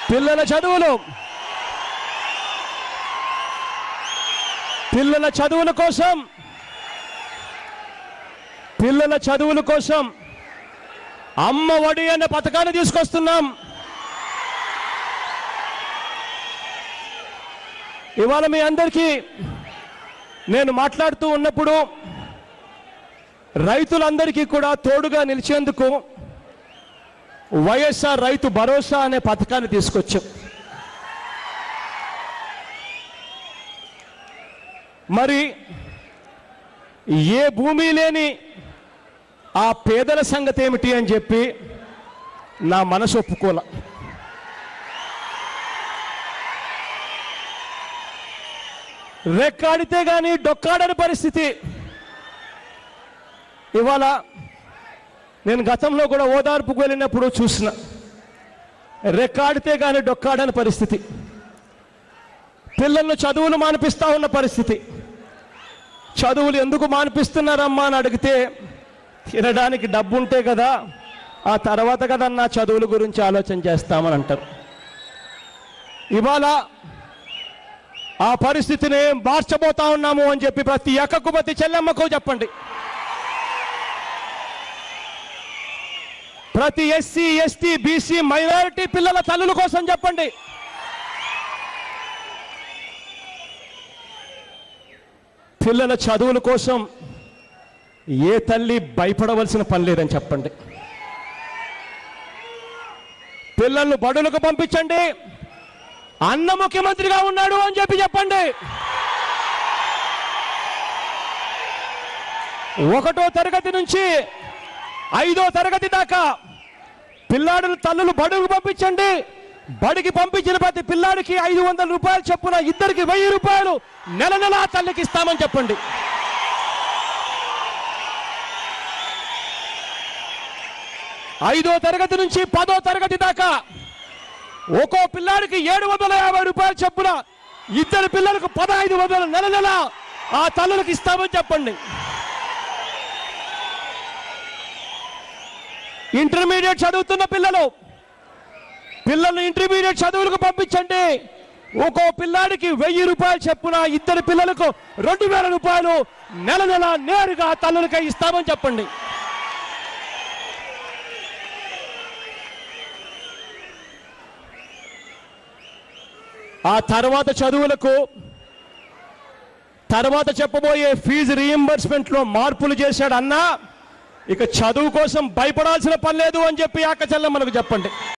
పిల్లల చదువులు పిల్లల చదువుల కోసం పిల్లల చదువుల కోసం అమ్మ ఒడి అనే పథకాన్ని తీసుకొస్తున్నాం ఇవాళ మీ అందరికీ నేను మాట్లాడుతూ ఉన్నప్పుడు రైతులందరికీ కూడా తోడుగా నిలిచేందుకు వైఎస్ఆర్ రైతు భరోసా అనే పథకాన్ని తీసుకొచ్చాం మరి ఏ భూమి లేని ఆ పేదల సంగతి ఏమిటి అని చెప్పి నా మనసు ఒప్పుకోల రెక్కాడితే గాని డొక్కాడని పరిస్థితి ఇవాళ నేను గతంలో కూడా ఓదార్పుకు వెళ్ళినప్పుడు చూసిన రెక్కాడితే గాని డొక్కాడని పరిస్థితి పిల్లలను చదువులు మానిపిస్తా ఉన్న పరిస్థితి చదువులు ఎందుకు మానిపిస్తున్నారమ్మా అని అడిగితే తినడానికి డబ్బు ఉంటే కదా ఆ తర్వాత కదా నా చదువుల గురించి ఆలోచన చేస్తామని అంటారు ఇవాళ ఆ పరిస్థితిని మార్చబోతా ఉన్నాము అని చెప్పి ప్రతి ఎక్కకు ప్రతి చెల్లెమ్మకు చెప్పండి ప్రతి ఎస్సీ ఎస్టీ బీసీ మైనారిటీ పిల్లల తల్లుల కోసం చెప్పండి పిల్లల చదువుల కోసం ఏ తల్లి భయపడవలసిన పని లేదని చెప్పండి పిల్లలను బడులకు పంపించండి అన్న ముఖ్యమంత్రిగా ఉన్నాడు అని చెప్పి చెప్పండి ఒకటో తరగతి నుంచి ఐదో తరగతి దాకా పిల్లాడులు తల్లులు బడుగు పంపించండి బడికి పంపించిన ప్రతి పిల్లాడికి ఐదు వందల రూపాయలు చొప్పున ఇద్దరికి వెయ్యి రూపాయలు నెల నెల ఆ తల్లికి ఇస్తామని చెప్పండి ఐదో తరగతి నుంచి పదో తరగతి దాకా ఒక్కో పిల్లాడికి ఏడు వందల యాభై రూపాయలు చొప్పున ఇద్దరు పిల్లలకు పదహైదు వందలు నెల నెల ఆ తల్లులకు ఇస్తామని చెప్పండి ఇంటర్మీడియట్ చదువుతున్న పిల్లలు పిల్లల్ని ఇంటర్మీడియట్ చదువులకు పంపించండి ఒక్కో పిల్లాడికి వెయ్యి రూపాయలు చెప్పున ఇద్దరు పిల్లలకు రెండు వేల రూపాయలు నెల నెల నేరుగా తల్లులకై ఇస్తామని చెప్పండి ఆ తర్వాత చదువులకు తర్వాత చెప్పబోయే ఫీజు రీఎంబర్స్మెంట్ లో మార్పులు చేశాడు అన్నా ఇక చదువు కోసం భయపడాల్సిన పని లేదు అని చెప్పి ఆక చెల్లెమ్మలకు చెప్పండి